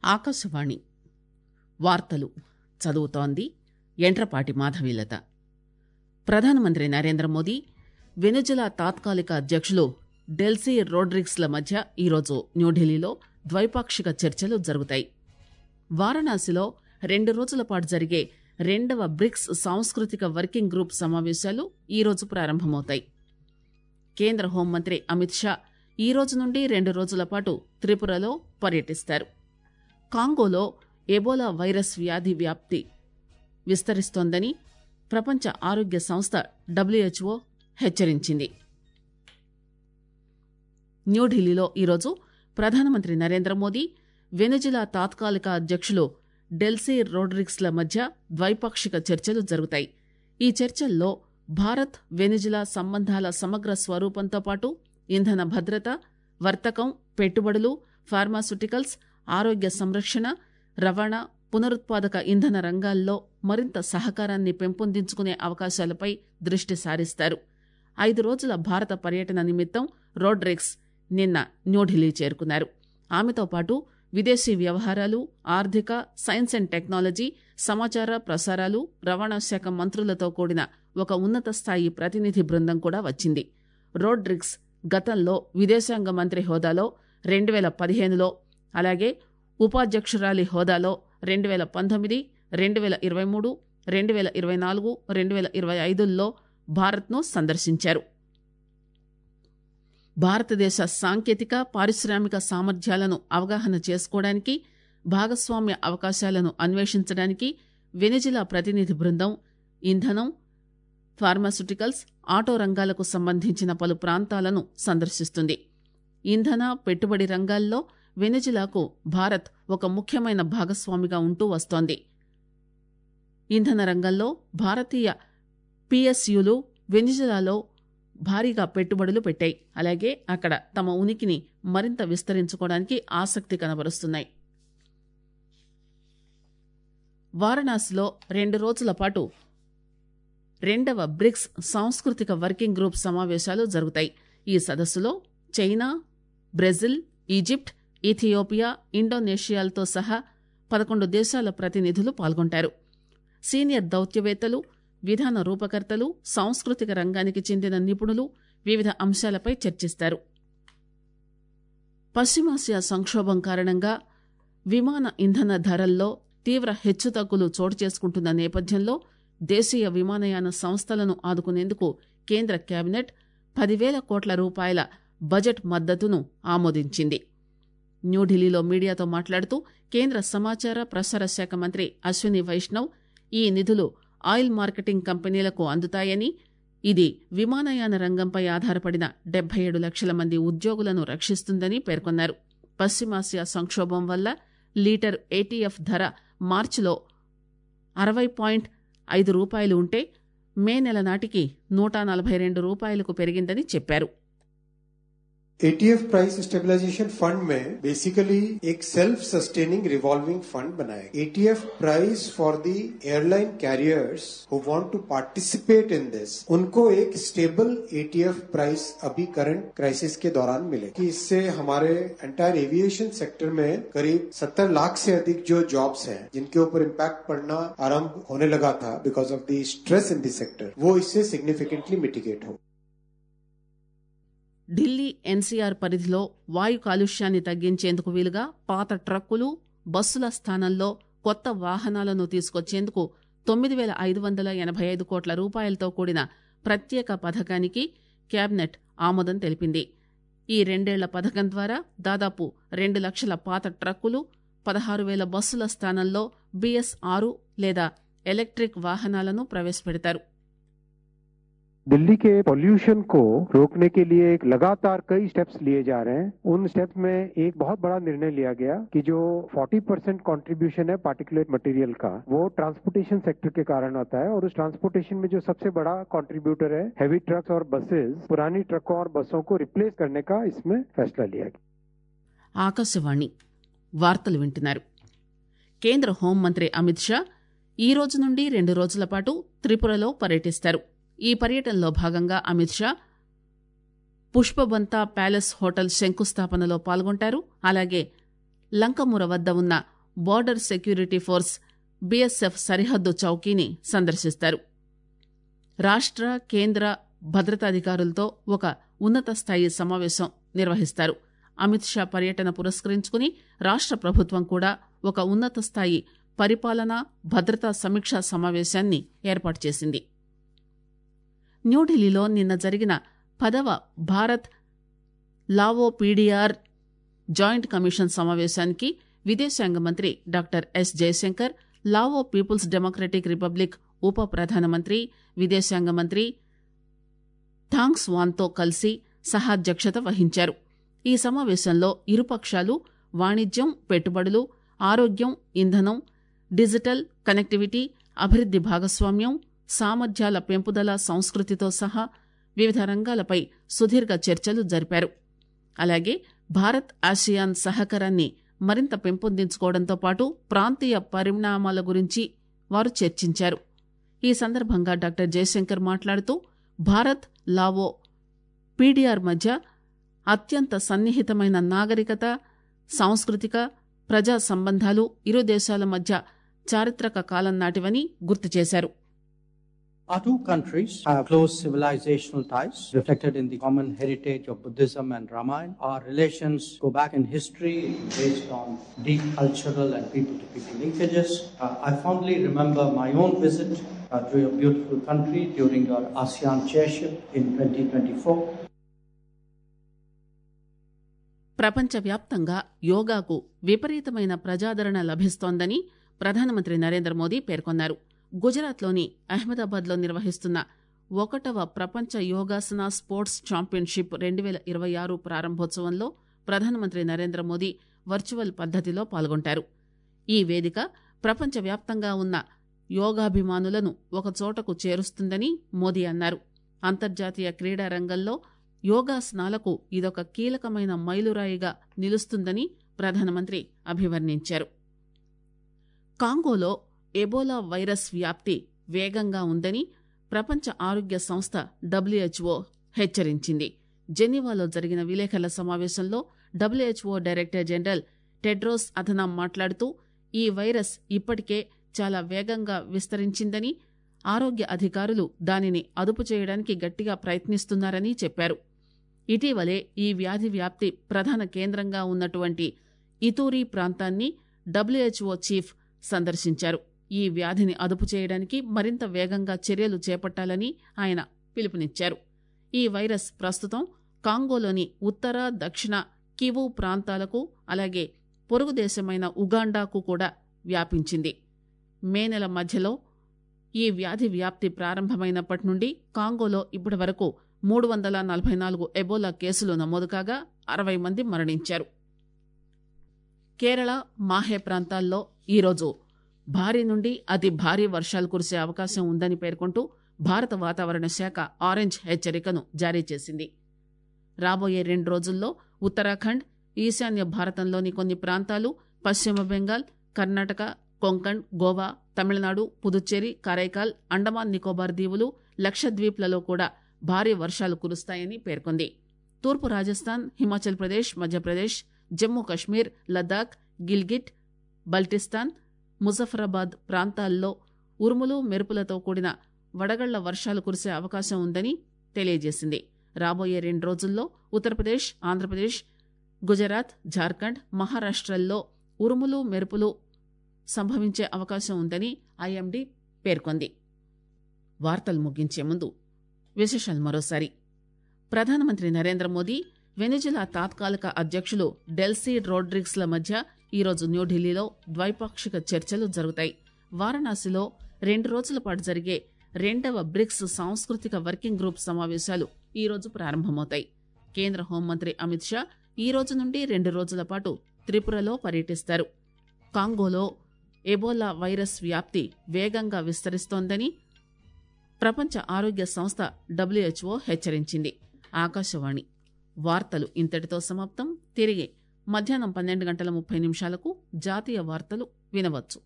ఆకాశవాణి వార్తలు చదువుతోంది ఎంట్రపాటి మాధవీలత ప్రధానమంత్రి నరేంద్ర మోదీ వెనుజులా తాత్కాలిక అధ్యక్షులు డెల్సీ రోడ్రిగ్స్ల మధ్య ఈరోజు న్యూఢిల్లీలో ద్వైపాక్షిక చర్చలు జరుగుతాయి వారణాసిలో రెండు రోజుల పాటు జరిగే రెండవ బ్రిక్స్ సాంస్కృతిక వర్కింగ్ గ్రూప్ సమావేశాలు ఈరోజు ప్రారంభమవుతాయి కేంద్ర హోంమంత్రి అమిత్ షా ఈ రోజు నుండి రెండు రోజుల పాటు త్రిపురలో పర్యటిస్తారు కాంగోలో ఎబోలా వైరస్ వ్యాధి వ్యాప్తి విస్తరిస్తోందని ప్రపంచ ఆరోగ్య సంస్థ డబ్ల్యూహెచ్ఓ హెచ్చరించింది న్యూఢిల్లీలో ఈరోజు ప్రధానమంత్రి నరేంద్ర మోదీ వెనుజులా తాత్కాలిక అధ్యక్షులు డెల్సీ రోడ్రిగ్స్ల మధ్య ద్వైపాక్షిక చర్చలు జరుగుతాయి ఈ చర్చల్లో భారత్ వెనుజులా సంబంధాల సమగ్ర స్వరూపంతో పాటు ఇంధన భద్రత వర్తకం పెట్టుబడులు ఫార్మాస్యూటికల్స్ ఆరోగ్య సంరక్షణ రవాణా పునరుత్పాదక ఇంధన రంగాల్లో మరింత సహకారాన్ని పెంపొందించుకునే అవకాశాలపై దృష్టి సారిస్తారు ఐదు రోజుల భారత పర్యటన నిమిత్తం రోడ్రిక్స్ నిన్న న్యూఢిల్లీ చేరుకున్నారు ఆమెతో పాటు విదేశీ వ్యవహారాలు ఆర్థిక సైన్స్ అండ్ టెక్నాలజీ సమాచార ప్రసారాలు రవాణా శాఖ మంత్రులతో కూడిన ఒక ఉన్నత స్థాయి ప్రతినిధి బృందం కూడా వచ్చింది రోడ్రిక్స్ గతంలో విదేశాంగ మంత్రి హోదాలో రెండు వేల పదిహేనులో అలాగే ఉపాధ్యక్షురాలి హోదాలో రెండు వేల పంతొమ్మిది రెండు వేల ఇరవై మూడు రెండు వేల ఇరవై నాలుగు రెండు వేల ఇరవై ఐదుల్లో భారత్ను సందర్శించారు భారతదేశ సాంకేతిక పారిశ్రామిక సామర్థ్యాలను అవగాహన చేసుకోవడానికి భాగస్వామ్య అవకాశాలను అన్వేషించడానికి వెనిజిలా ప్రతినిధి బృందం ఇంధనం ఫార్మాస్యూటికల్స్ ఆటో రంగాలకు సంబంధించిన పలు ప్రాంతాలను సందర్శిస్తుంది ఇంధన పెట్టుబడి రంగాల్లో వెనిజిలాకు భారత్ ఒక ముఖ్యమైన భాగస్వామిగా ఉంటూ వస్తోంది ఇంధన రంగంలో భారతీయ పిఎస్యులు వెనిజులాలో భారీగా పెట్టుబడులు పెట్టాయి అలాగే అక్కడ తమ ఉనికిని మరింత విస్తరించుకోవడానికి ఆసక్తి కనబరుస్తున్నాయి వారణాసిలో రెండు రోజుల పాటు రెండవ బ్రిక్స్ సాంస్కృతిక వర్కింగ్ గ్రూప్ సమావేశాలు జరుగుతాయి ఈ సదస్సులో చైనా బ్రెజిల్ ఈజిప్ట్ ఇథియోపియా ఇండోనేషియాలతో సహా పదకొండు దేశాల ప్రతినిధులు పాల్గొంటారు సీనియర్ దౌత్యవేత్తలు విధాన రూపకర్తలు సాంస్కృతిక రంగానికి చెందిన నిపుణులు వివిధ అంశాలపై చర్చిస్తారు పశ్చిమాసియా సంక్షోభం కారణంగా విమాన ఇంధన ధరల్లో తీవ్ర హెచ్చుతగ్గులు చోటు చేసుకుంటున్న నేపథ్యంలో దేశీయ విమానయాన సంస్థలను ఆదుకునేందుకు కేంద్ర కేబినెట్ పదివేల కోట్ల రూపాయల బడ్జెట్ మద్దతును ఆమోదించింది న్యూఢిల్లీలో మీడియాతో మాట్లాడుతూ కేంద్ర సమాచార ప్రసార శాఖ మంత్రి అశ్విని వైష్ణవ్ ఈ నిధులు ఆయిల్ మార్కెటింగ్ కంపెనీలకు అందుతాయని ఇది విమానయాన రంగంపై ఆధారపడిన డెబ్బై ఏడు లక్షల మంది ఉద్యోగులను రక్షిస్తుందని పేర్కొన్నారు పశ్చిమాసియా సంక్షోభం వల్ల లీటర్ ఏటీఎఫ్ ధర మార్చిలో అరవై పాయింట్ ఐదు రూపాయలు ఉంటే మే నెల నాటికి నూట నలభై రెండు రూపాయలకు పెరిగిందని చెప్పారు एटीएफ प्राइस स्टेबलाइजेशन फंड में बेसिकली एक सेल्फ सस्टेनिंग रिवॉल्विंग फंड बनाया ATF price for the airline carriers who want to participate in this उनको एक स्टेबल एटीएफ प्राइस अभी करंट क्राइसिस के दौरान मिले कि इससे हमारे एंटायर एविएशन सेक्टर में करीब 70 लाख से अधिक जो जॉब्स हैं जिनके ऊपर इम्पैक्ट पड़ना आरंभ होने लगा था because of the stress in the sector वो इससे सिग्निफिकेंटली मिटिगेट हो ఢిల్లీ ఎన్సీఆర్ పరిధిలో వాయు కాలుష్యాన్ని తగ్గించేందుకు వీలుగా పాత ట్రక్కులు బస్సుల స్థానంలో కొత్త వాహనాలను తీసుకొచ్చేందుకు తొమ్మిది వేల ఐదు వందల ఎనభై ఐదు కోట్ల రూపాయలతో కూడిన ప్రత్యేక పథకానికి కేబినెట్ ఆమోదం తెలిపింది ఈ రెండేళ్ల పథకం ద్వారా దాదాపు రెండు లక్షల పాత ట్రక్కులు పదహారు వేల బస్సుల స్థానంలో బీఎస్ ఆరు లేదా ఎలక్ట్రిక్ వాహనాలను ప్రవేశపెడతారు दिल्ली के पॉल्यूशन को रोकने के लिए एक लगातार कई स्टेप्स लिए जा रहे हैं उन स्टेप्स में एक बहुत बड़ा निर्णय लिया गया कि जो 40 परसेंट कॉन्ट्रीब्यूशन है पार्टिकुलेट मटेरियल का वो ट्रांसपोर्टेशन सेक्टर के कारण आता है और उस ट्रांसपोर्टेशन में जो सबसे बड़ा कंट्रीब्यूटर है हैवी ट्रक्स और बसेस पुरानी ट्रकों और बसों को रिप्लेस करने का इसमें फैसला लिया गया ఆకాశవాణి వార్తలు వింటున్నారు కేంద్ర హోంమంత్రి అమిత్ షా ఈ రోజు నుండి రెండు రోజుల పాటు త్రిపురలో పర్యటిస్తారు ఈ పర్యటనలో భాగంగా అమిత్ షా పుష్పబంత ప్యాలెస్ హోటల్ శంకుస్థాపనలో పాల్గొంటారు అలాగే లంకముర వద్ద ఉన్న బోర్డర్ సెక్యూరిటీ ఫోర్స్ బీఎస్ఎఫ్ సరిహద్దు చౌకీని సందర్శిస్తారు రాష్ట్ర కేంద్ర భద్రతాధికారులతో ఒక ఉన్నత స్థాయి సమావేశం నిర్వహిస్తారు అమిత్ షా పర్యటన పురస్కరించుకుని రాష్ట్ర ప్రభుత్వం కూడా ఒక ఉన్నత స్థాయి పరిపాలన భద్రతా సమీక్షా సమావేశాన్ని ఏర్పాటు చేసింది న్యూఢిల్లీలో నిన్న జరిగిన పదవ Bharat Lao PDR joint commission సమావేశానికి విదేశాంగ మంత్రి doctor S Jaishankar Lao People's Democratic Republic ఉప ప్రధానమంత్రి విదేశాంగ మంత్రి థాంగ్స్ వాన్తో కలిసి సహాధ్యక్షత వహించారు ఈ సమావేశంలో ఇరుపక్షాలు వాణిజ్యం పెట్టుబడులు ఆరోగ్యం ఇంధనం డిజిటల్ కనెక్టివిటీ అభివృద్ది భాగస్వామ్యం సామర్థ్యాల పెంపుదల సంస్కృతితో సహా వివిధ రంగాలపై సుదీర్ఘ చర్చలు జరిపారు అలాగే భారత్ ఆసియాన్ సహకారాన్ని మరింత పెంపొందించుకోవడంతో పాటు ప్రాంతీయ పరిణామాల గురించి వారు చర్చించారు ఈ సందర్భంగా డాక్టర్ జయశంకర్ మాట్లాడుతూ భారత్ లావో పీడీఆర్ మధ్య అత్యంత సన్నిహితమైన నాగరికత సాంస్కృతిక ప్రజా సంబంధాలు ఇరు దేశాల మధ్య చారిత్రక కాలం నాటివని గుర్తు చేశారు Our two countries have close civilizational ties reflected in the common heritage of Buddhism and Ramayana. Our relations go back in history based on deep cultural and people to people linkages. Uh, I fondly remember my own visit uh, to your beautiful country during your ASEAN chairship in 2024. ప్రపంచవ్యాప్తంగా యోగాకు విపరీతమైన ప్రజాదరణ లభిస్తోందని ప్రధానమంత్రి నరేంద్ర మోదీ పేర్కొన్నారు గుజరాత్లోని అహ్మదాబాద్లో నిర్వహిస్తున్న ఒకటవ ప్రపంచ యోగాసన స్పోర్ట్స్ ఛాంపియన్షిప్ రెండు వేల ఇరవై ఆరు ప్రారంభోత్సవంలో ప్రధానమంత్రి నరేంద్ర మోదీ వర్చువల్ పద్దతిలో పాల్గొంటారు ఈ వేదిక ప్రపంచవ్యాప్తంగా ఉన్న యోగాభిమానులను ఒకచోటకు చేరుస్తుందని మోదీ అన్నారు అంతర్జాతీయ క్రీడా రంగంలో యోగాసనాలకు ఇదొక కీలకమైన మైలురాయిగా నిలుస్తుందని ప్రధానమంత్రి అభివర్ణించారు కాంగోలో ఎబోలా వైరస్ వ్యాప్తి వేగంగా ఉందని ప్రపంచ ఆరోగ్య సంస్థ డబ్ల్యూహెచ్ఓ హెచ్చరించింది జెనీవాలో జరిగిన విలేకరుల సమావేశంలో WHO director general Tedros Adhanom మాట్లాడుతూ ఈ వైరస్ ఇప్పటికే చాలా వేగంగా విస్తరించిందని ఆరోగ్య అధికారులు దానిని అదుపు చేయడానికి గట్టిగా ప్రయత్నిస్తున్నారని చెప్పారు ఇటీవలే ఈ వ్యాధి వ్యాప్తి ప్రధాన కేంద్రంగా ఉన్నటువంటి ఇతూరి ప్రాంతాన్ని డబ్ల్యూహెచ్ఓ చీఫ్ సందర్శించారు ఈ వ్యాధిని అదుపు చేయడానికి మరింత వేగంగా చర్యలు చేపట్టాలని ఆయన పిలుపునిచ్చారు ఈ వైరస్ ప్రస్తుతం కాంగోలోని ఉత్తర దక్షిణ కివు ప్రాంతాలకు అలాగే పొరుగు దేశమైన ఉగాండాకు కూడా వ్యాపించింది మే నెల మధ్యలో ఈ వ్యాధి వ్యాప్తి ప్రారంభమైనప్పటి నుండి కాంగోలో ఇప్పటి వరకు మూడు వందల నలభై నాలుగు ఎబోలా కేసులు నమోదు కాగా అరవై మంది మరణించారు కేరళ మాహే ప్రాంతాల్లో ఈరోజు భారీ నుండి అతి భారీ వర్షాలు కురిసే అవకాశం ఉందని పేర్కొంటూ భారత వాతావరణ శాఖ ఆరెంజ్ హెచ్చరికను జారీ చేసింది రాబోయే రెండు రోజుల్లో ఉత్తరాఖండ్ ఈశాన్య భారతంలోని కొన్ని ప్రాంతాలు పశ్చిమ బెంగాల్ కర్ణాటక కొంకణ్ గోవా తమిళనాడు పుదుచ్చేరి కరైకాల్ అండమాన్ నికోబార్ దీవులు లక్షద్వీప్లలో కూడా భారీ వర్షాలు కురుస్తాయని పేర్కొంది తూర్పు రాజస్థాన్ హిమాచల్ ప్రదేశ్ మధ్యప్రదేశ్ జమ్మూ కశ్మీర్ లద్దాఖ్ గిల్గిట్ బల్టిస్తాన్ ముజఫరాబాద్ ప్రాంతాల్లో ఉరుములు మెరుపులతో కూడిన వడగళ్ల వర్షాలు కురిసే అవకాశం ఉందని తెలియజేసింది రాబోయే రెండు రోజుల్లో ఉత్తరప్రదేశ్ ఆంధ్రప్రదేశ్ గుజరాత్ జార్ఖండ్ మహారాష్టల్లో ఉరుములు మెరుపులు సంభవించే అవకాశం ఉందని ఐఎండీ పేర్కొంది వార్తలు ముగించే ముందు విశేషాలు మరోసారి ప్రధానమంత్రి నరేంద్ర మోదీ వెనిజులా తాత్కాలిక అధ్యక్షులు డెల్సీ రోడ్రిగ్స్ల మధ్య ఈరోజు న్యూఢిల్లీలో ద్వైపాక్షిక చర్చలు జరుగుతాయి వారణాసిలో రెండు రోజుల పాటు జరిగే రెండవ బ్రిక్స్ సాంస్కృతిక వర్కింగ్ గ్రూప్ సమావేశాలు ఈరోజు ప్రారంభమవుతాయి కేంద్ర హోంమంత్రి అమిత్ షా ఈ రోజు నుండి రెండు రోజుల పాటు త్రిపురలో పర్యటిస్తారు కాంగోలో ఎబోలా వైరస్ వ్యాప్తి వేగంగా విస్తరిస్తోందని ప్రపంచ ఆరోగ్య సంస్థ డబ్ల్యూహెచ్ఓ హెచ్చరించింది ఆకాశవాణి వార్తలు ఇంతటితో సమాప్తం తిరిగి మధ్యాహ్నం పన్నెండు గంటల ముప్పై నిమిషాలకు జాతీయ వార్తలు వినవచ్చు